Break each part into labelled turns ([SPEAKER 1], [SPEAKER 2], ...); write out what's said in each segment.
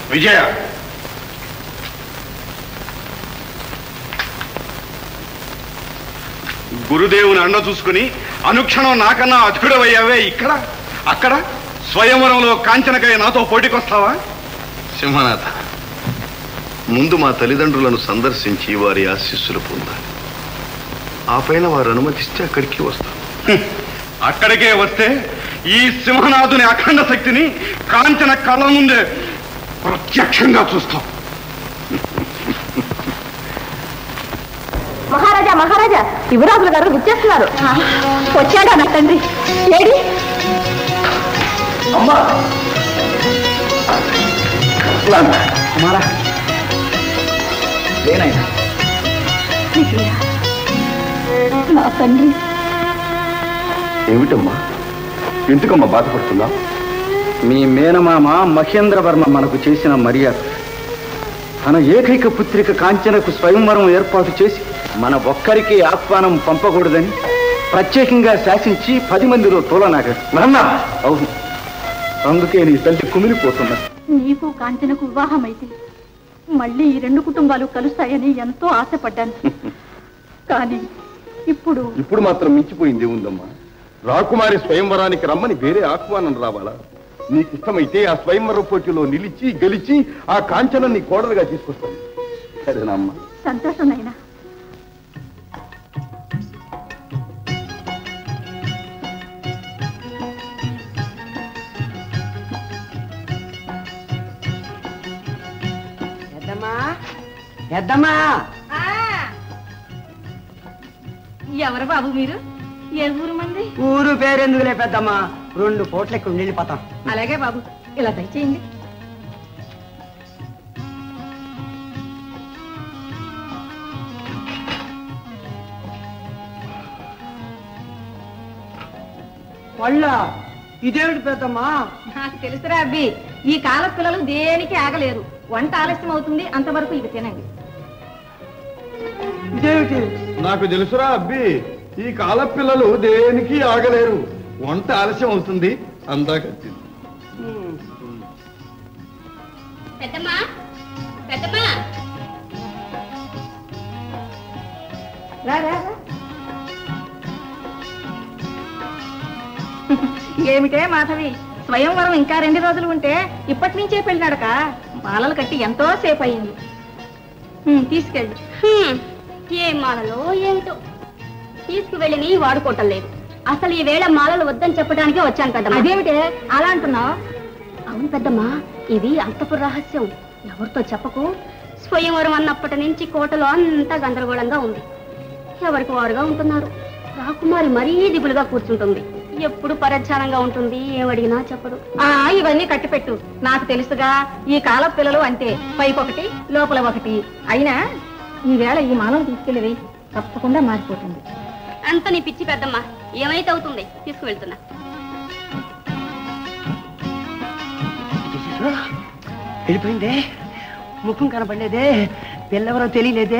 [SPEAKER 1] విజయ గురుదేవుని అండ చూసుకుని అనుక్షణం నాకన్నా అధికుడవయ్యావే ఇక్కడ అక్కడ స్వయంవరంలో కాంచనకై నాతో పోటీకొస్తావా
[SPEAKER 2] సింహనాథ ముందు మా తల్లిదండ్రులను సందర్శించి వారి ఆశీస్సులు పొందాలి ఆ పైన వారు అనుమతిస్తే అక్కడికి వస్తాం
[SPEAKER 1] హ్మ్. అక్కడికే వస్తే ఈ సింహనాథుని అఖండ శక్తిని కాంచన కళ్ళ ముందే ప్రత్యక్షంగా చూస్తాం
[SPEAKER 3] మహారాజా మహారాజా యువరాజుల గారు విచ్చేస్తున్నారు వచ్చాడా నా తండ్రి ఏడి
[SPEAKER 4] అమ్మా కుమారా లేనైనా
[SPEAKER 3] విజయ, నా తండ్రి
[SPEAKER 4] ఏమిటమ్మా ఎందుకమ్మా బాధపడుతున్నా మీ మేనమామ మహేంద్రవర్మ మనకు చేసిన మర్యాద తన ఏకైక పుత్రిక కాంచనకు స్వయంవరం ఏర్పాటు చేసి మన ఒక్కరికి ఆహ్వానం పంపకూడదని ప్రత్యేకంగా శాసించి పది మందిలో తోలనాగాడు నాన్న అవును అందుకే నీ తల్లి కుమిలిపోతున్నా
[SPEAKER 3] నీకు కాంచనకు వివాహమైతే మళ్ళీ ఈ రెండు కుటుంబాలు కలుస్తాయని ఎంతో ఆశపడ్డాను కానీ ఇప్పుడు
[SPEAKER 4] ఇప్పుడు మాత్రం మించిపోయింది ఉందమ్మా రాకుమారి స్వయంవరానికి రమ్మని వేరే ఆహ్వానం రావాలా నీకు ఇష్టమైతే ఆ స్వయంవర పోటీలో నిలిచి గెలిచి ఆ కాంచనం నీ కోడలుగా తీసుకొస్తాను సరేనా అమ్మా
[SPEAKER 3] సంతోషం నైనా
[SPEAKER 5] పెద్దమ్మా పెద్దమ్మా
[SPEAKER 3] ఎవరు బాబు మీరు ఏ ఊరు మంది
[SPEAKER 5] ఊరు పేరెందుకులే పెద్దమ్మా రెండు కోట్ల ఎక్కువ వెళ్ళిపోతాం
[SPEAKER 3] అలాగే బాబు ఇలా దయచేయండి
[SPEAKER 5] వాళ్ళ ఇదేమిటి పెద్దమ్మా
[SPEAKER 3] నాకు తెలుసురా అబ్బి ఈ కాల పిల్లలు దేనికి ఆగలేరు వంట ఆలస్యం అవుతుంది అంతవరకు ఇది తినండి
[SPEAKER 5] ఇదేమిటి
[SPEAKER 4] నాకు తెలుసురా అబ్బి ఈ కాల పిల్లలు దేనికి ఆగలేరు వంట ఆలస్యం అవుతుంది అందాక
[SPEAKER 3] పెద్దమ్మా పెద్దమ్మా రా రా రా. ఏమిటే మాధవి స్వయంవరం ఇంకా రెండు రోజులు ఉంటే ఇప్పటి నుంచే పెళ్ళినాడక మాలలు కట్టి ఎంతో సేపు అయింది హ్మ్, తీసుకెళ్ళు
[SPEAKER 6] ఏ మాలలో ఏమిటో తీసుకువెళ్ళి వాడుకోవటం లేదు అసలు ఈ వేళ మాలలు వద్దని చెప్పడానికే వచ్చాను పెద్దమ్మా
[SPEAKER 3] అదేమిటే అలా అంటున్నావు
[SPEAKER 6] అవును పెద్దమ్మా ఇది అంతపుర రహస్యం ఎవరితో చెప్పకు స్వయంవరం అన్నప్పటి నుంచి కోటలో అంతా గందరగోళంగా ఉంది ఎవరికి వారుగా ఉంటున్నారు రాకుమారి మరీ దిగులుగా కూర్చుంటుంది ఎప్పుడు పరధ్యానంగా ఉంటుంది ఏమడిగినా చెప్పడు
[SPEAKER 3] ఆ ఇవన్నీ కట్టిపెట్టు నాకు తెలుసుగా ఈ కాల పిల్లలు అంతే పైకొకటి లోపల ఒకటి అయినా ఈవేళ ఈ మాలను తీసుకెళ్ళివి తప్పకుండా మారిపోతుంది
[SPEAKER 6] అంత నీ పిచ్చి పెద్దమ్మా ఏమైతే అవుతుంది తీసుకువెళ్తున్నా
[SPEAKER 5] వెళ్ళిపోయిందే ముఖం కనపడలేదే పిల్లెవరో తెలియలేదే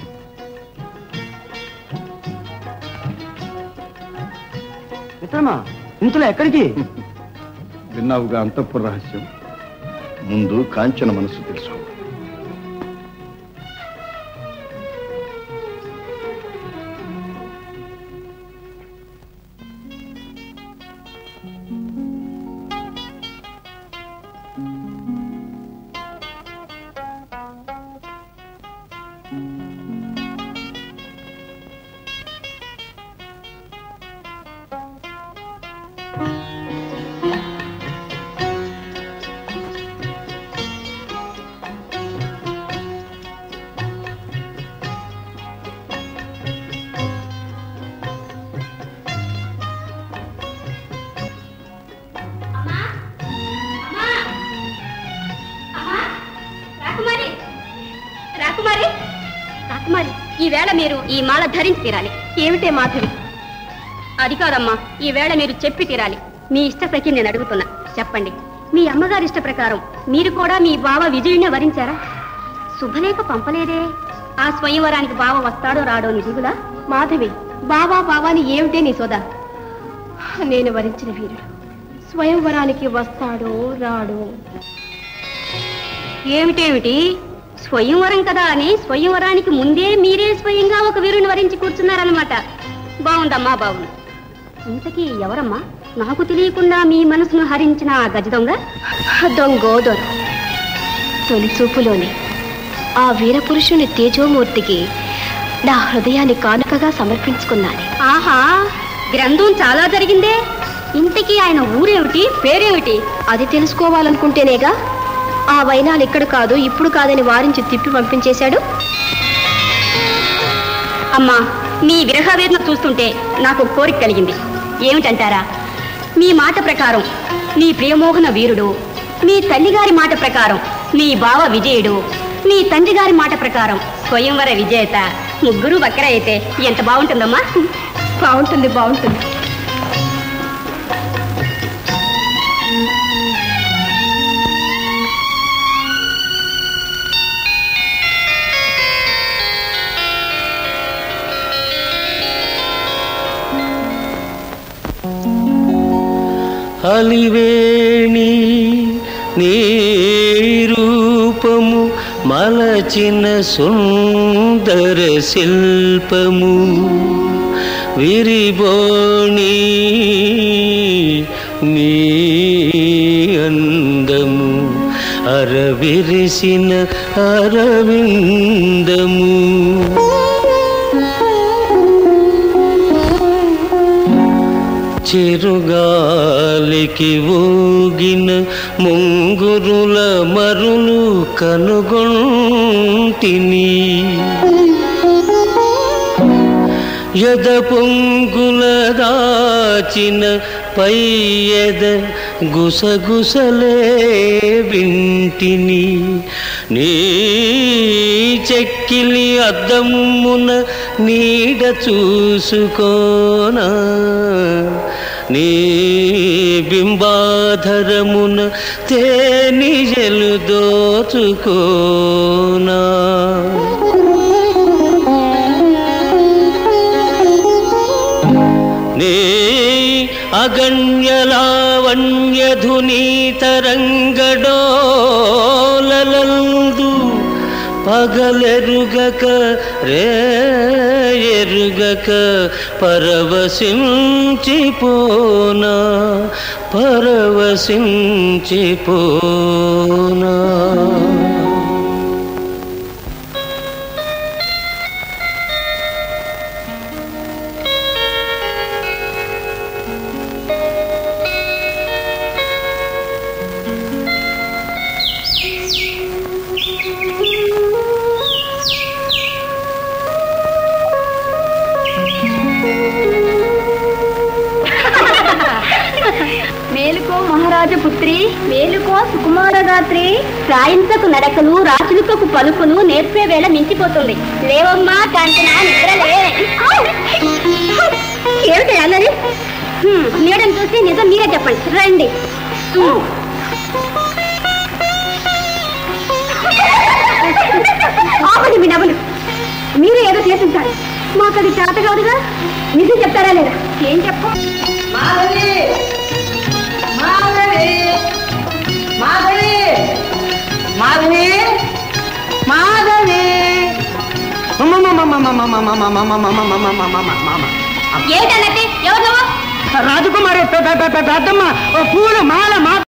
[SPEAKER 5] మిత్రమా ఇంతలో ఎక్కడికి
[SPEAKER 4] విన్నావుగా అంతఃపుర రహస్యం ముందు కాంచన మనసు తెలుసు
[SPEAKER 6] రాకుమారి రాకుమారి రాకుమారి ఈ వేళ మీరు ఈ మాల ధరించి తీరాలి ఏమిటే మాధవి అది కాదమ్మా ఈ వేళ మీరు చెప్పి తీరాలి మీ ఇష్ట సఖి నేను అడుగుతున్నా చెప్పండి మీ అమ్మగారి ఇష్ట ప్రకారం మీరు కూడా మీ బావ విజయుడిని వరించారా శుభలేఖ పంపలేదే ఆ స్వయంవరానికి బావ వస్తాడో రాడో నిజుగులా
[SPEAKER 3] మాధవి బావా బావాని ఏమిటే నీ సోదా నేను వరించిన వీరుడు స్వయంవరానికి వస్తాడో రాడో
[SPEAKER 6] ఏమిటేమిటి స్వయంవరం కదా అని స్వయంవరానికి ముందే మీరే స్వయంగా ఒక వీరుని వరించి కూర్చున్నారనమాట బాగుందమ్మా బాగుంది ఇంతకీ ఎవరమ్మా నాకు తెలియకుండా మీ మనసును హరించిన ఆ గజ దొంగ
[SPEAKER 7] దొంగోదొర తొలి చూపులోనే ఆ వీరపురుషుని తేజోమూర్తికి నా హృదయాన్ని కానుకగా సమర్పించుకున్నాను
[SPEAKER 6] ఆహా గ్రంథం చాలా జరిగిందే ఇంతకీ ఆయన ఊరేమిటి పేరేమిటి
[SPEAKER 7] అది తెలుసుకోవాలనుకుంటేనేగా ఆ వైనాలు ఇక్కడ కాదు ఇప్పుడు కాదని వారించి తిప్పి పంపించేశాడు
[SPEAKER 6] అమ్మా మీ విరహవేదన చూస్తుంటే నాకు ఒక కోరిక కలిగింది ఏమిటంటారా మీ మాట ప్రకారం మీ ప్రియమోహన వీరుడు మీ తల్లిగారి మాట ప్రకారం మీ బావ విజయుడు మీ తండ్రి గారి మాట ప్రకారం స్వయంవర విజేత ముగ్గురు బక్కర అయితే ఎంత బాగుంటుందమ్మా
[SPEAKER 7] బాగుంటుంది బాగుంటుంది
[SPEAKER 8] అలివేణి నీ రూపము మలచిన సుందర శిల్పము విరిబోణి నీ అందము అరవిరిసిన అరవిందము చిరుగాలికి ఊగిన ముంగురుల మరులు కనుగొంటిని యద పొంగుల దాచిన పై ఎద గుసగుసలే వింటిని నీ చెక్కిలి అద్దమున నీడ చూసుకోనా నీ బింబాధరమున తేనిజలు దోచుకోనా నీ అగణ్యలావణ్యధునీ తరంగడోలలందు పగలెరుగక రే ఎరుగక పరవశించిపోనా పరవశించిపోనా
[SPEAKER 6] మేలుకో మహారాజ పుత్రి మేలుకో సుకుమారగాత్రి రాయించకు నడకను రాచులుకకు పలుకును నేర్పే వేళ మించిపోతుంది లేవమ్మా కాంచన నిద్రలే ఏమిటి అన్నది నీడని చూసి నిజం మీరే చెప్పండి రండి ఆపండి మీ నవ్వులు మీరు ఏదో చేసింటారు మాకు అది చేత కాదుగా నిజం చెప్తారా లేదా ఏం చెప్పు
[SPEAKER 5] మాధవి మాధవి మాధవి మాధవి మాధవి
[SPEAKER 6] ఏంటన్నట్టు ఎవరు నువ్వు
[SPEAKER 5] రాజకుమారి పెద్దమ్మ ఓ పూలు మాల మాత